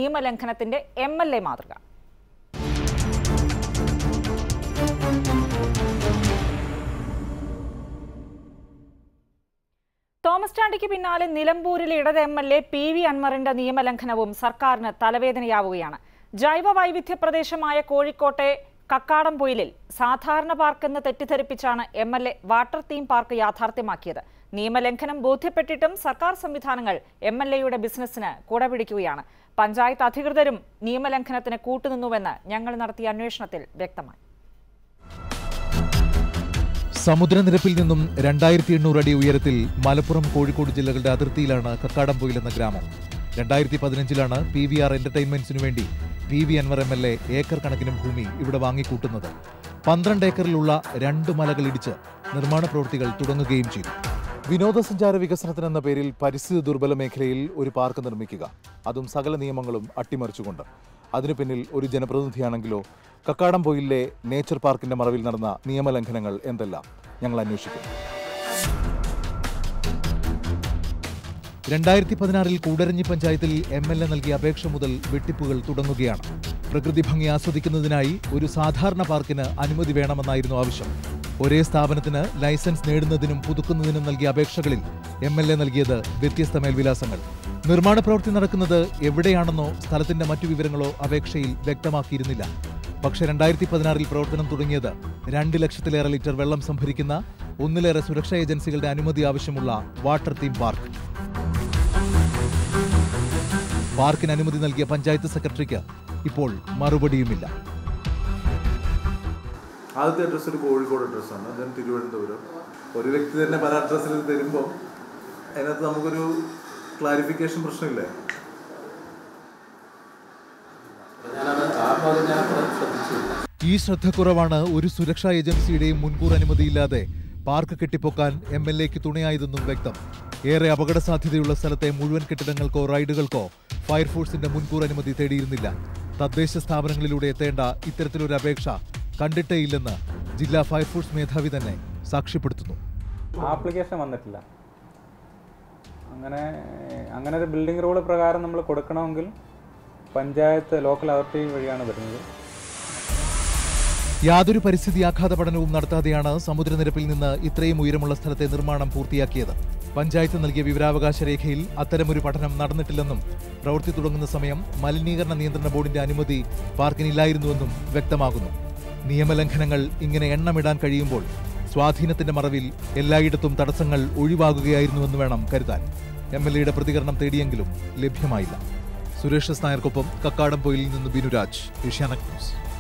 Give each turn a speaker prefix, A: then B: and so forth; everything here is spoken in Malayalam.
A: നിയമലംഘനത്തിന്റെ എം എൽ എ മാതൃക തോമസ് ചാണ്ടിക്ക് പിന്നാലെ നിലമ്പൂരിലെ ഇടത് M L A P V അൻവറിന്റെ നിയമലംഘനവും സർക്കാരിന് തലവേദനയാവുകയാണ് ജൈവ വൈവിധ്യ പ്രദേശമായ കോഴിക്കോട്ടെ കക്കാടംപൊയിലിൽ സാധാരണ പാർക്കെന്ന് തെറ്റിദ്ധരിപ്പിച്ചാണ് M L A water theme park യാഥാർത്ഥ്യമാക്കിയത് നിയമലംഘനം ബോധ്യപ്പെട്ടിട്ടും സർക്കാർ സംവിധാനങ്ങൾ എം എൽ എയുടെ ബിസിനസ്സിന് കുടപിടിക്കുകയാണ് പഞ്ചായത്ത് അധികൃതരും നിയമലംഘനത്തിന് കൂട്ടുനിന്നുവെന്ന് ഞങ്ങൾ നടത്തിയ അന്വേഷണത്തിൽ വ്യക്തമായി
B: സമുദ്രനിരപ്പിൽ നിന്നും രണ്ടായിരത്തി എണ്ണൂറ് അടി ഉയരത്തിൽ മലപ്പുറം കോഴിക്കോട് ജില്ലകളുടെ അതിർത്തിയിലാണ് കക്കാടംപൊയിൽ എന്ന ഗ്രാമം രണ്ടായിരത്തി പതിനഞ്ചിലാണ് പി വി ആർ എന്റർടൈൻമെന്റ്സിനു വേണ്ടി P V Anvar M L A acre കണക്കിന് ഭൂമി ഇവിടെ വാങ്ങിക്കൂട്ടുന്നത് പന്ത്രണ്ട് ഏക്കറിലുള്ള രണ്ട് മലകൾ ഇടിച്ച് നിർമ്മാണ പ്രവൃത്തികൾ തുടങ്ങുകയും ചെയ്തു വിനോദസഞ്ചാര വികസനത്തിനെന്ന പേരിൽ പരിസ്ഥിതി ദുർബല മേഖലയിൽ ഒരു പാർക്ക് നിർമ്മിക്കുക അതും സകല നിയമങ്ങളും അട്ടിമറിച്ചുകൊണ്ട് അതിനു പിന്നിൽ ഒരു ജനപ്രതിനിധിയാണെങ്കിലോ കക്കാടംപൊയിലിലെ നേച്ചർ പാർക്കിന്റെ മറവിൽ നടന്ന നിയമലംഘനങ്ങൾ എന്തെല്ലാം ഞങ്ങൾ അന്വേഷിക്കും രണ്ടായിരത്തി പതിനാറിൽ കൂടരഞ്ഞി പഞ്ചായത്തിൽ എം എൽ എ നൽകിയ അപേക്ഷ മുതൽ വെട്ടിപ്പുകൾ തുടങ്ങുകയാണ് പ്രകൃതി ഭംഗി ആസ്വദിക്കുന്നതിനായി ഒരു സാധാരണ പാർക്കിന് അനുമതി വേണമെന്നായിരുന്നു ആവശ്യം ഒരേ സ്ഥാപനത്തിന് ലൈസൻസ് നേടുന്നതിനും പുതുക്കുന്നതിനും നൽകിയ അപേക്ഷകളിൽ എം എൽ എ നൽകിയത് വ്യത്യസ്ത മേൽവിലാസങ്ങൾ നിർമ്മാണ പ്രവൃത്തി നടക്കുന്നത് എവിടെയാണെന്നോ സ്ഥലത്തിന്റെ മറ്റു വിവരങ്ങളോ അപേക്ഷയിൽ വ്യക്തമാക്കിയിരുന്നില്ല പക്ഷേ രണ്ടായിരത്തി പതിനാറിൽ പ്രവർത്തനം തുടങ്ങിയത് രണ്ട് ലക്ഷത്തിലേറെ ലിറ്റർ വെള്ളം സംഭരിക്കുന്ന ഒന്നിലേറെ സുരക്ഷാ ഏജൻസികളുടെ അനുമതി ആവശ്യമുള്ള വാട്ടർ തീം പാർക്ക് പാർക്കിന് അനുമതി നൽകിയ പഞ്ചായത്ത് സെക്രട്ടറിക്ക് ഇപ്പോൾ മറുപടിയുമില്ല
C: ആദ്യത്തെ അഡ്രസ്സ് ഒരു കോഴിക്കോട് അഡ്രസ്സാണ് ദെൻ തിരുവനന്തപുരം ഒരു വ്യക്തി തന്നെ പല അഡ്രസ്സിൽ തരുമ്പോൾ അതിനകത്ത് നമുക്കൊരു ക്ലാരിഫിക്കേഷൻ പ്രശ്നമില്ലേ
B: ഈ ശ്രദ്ധക്കുറവാണ് ഒരു സുരക്ഷാ ഏജൻസിയുടെയും മുൻകൂർ അനുമതിയില്ലാതെ പാർക്ക് കെട്ടിപ്പൊക്കാൻ എം എൽ എക്ക് തുണയായതെന്നും വ്യക്തം ഏറെ അപകട സാധ്യതയുള്ള സ്ഥലത്തെ മുഴുവൻ കെട്ടിടങ്ങൾക്കോ റൈഡുകൾക്കോ ഫയർഫോഴ്സിന്റെ മുൻകൂർ അനുമതി തേടിയിരുന്നില്ല തദ്ദേശ സ്ഥാപനങ്ങളിലൂടെ എത്തേണ്ട ഇത്തരത്തിലൊരു അപേക്ഷ കണ്ടിട്ടേയില്ലെന്ന് ജില്ലാ ഫയർഫോഴ്സ് മേധാവി തന്നെ സാക്ഷ്യപ്പെടുത്തുന്നു
D: ആപ്ലിക്കേഷൻ വന്നിട്ടില്ല അങ്ങനെ അങ്ങനെ ഒരു ബിൽഡിംഗ് റൂൾ പ്രകാരം നമ്മൾ കൊടുക്കണമെങ്കിൽ പഞ്ചായത്ത് ലോക്കൽ അതോറിറ്റി വഴിയാണ് വരുന്നത്
B: യാതൊരു പരിസ്ഥിതി ആഘാത പഠനവും നടത്താതെയാണ് സമുദ്രനിരപ്പിൽ നിന്ന് ഇത്രയും ഉയരമുള്ള സ്ഥലത്തെ നിർമ്മാണം പൂർത്തിയാക്കിയത് പഞ്ചായത്ത് നൽകിയ വിവരാവകാശ രേഖയിൽ അത്തരമൊരു പഠനം നടന്നിട്ടില്ലെന്നും പ്രവൃത്തി തുടങ്ങുന്ന സമയം മലിനീകരണ നിയന്ത്രണ ബോർഡിന്റെ അനുമതി പാർക്കിനില്ലായിരുന്നുവെന്നും വ്യക്തമാകുന്നു നിയമലംഘനങ്ങൾ ഇങ്ങനെ എണ്ണമിടാൻ കഴിയുമ്പോൾ സ്വാധീനത്തിന്റെ മറവിൽ എല്ലായിടത്തും തടസ്സങ്ങൾ ഒഴിവാകുകയായിരുന്നുവെന്ന് വേണം കരുതാൻ എം എൽ എയുടെ പ്രതികരണം തേടിയെങ്കിലും ലഭ്യമായില്ല സുരേഷ് നായർക്കൊപ്പം കക്കാടംപൊയിൽ നിന്ന് ബിനുരാജ് ഏഷ്യാനെറ്റ് ന്യൂസ്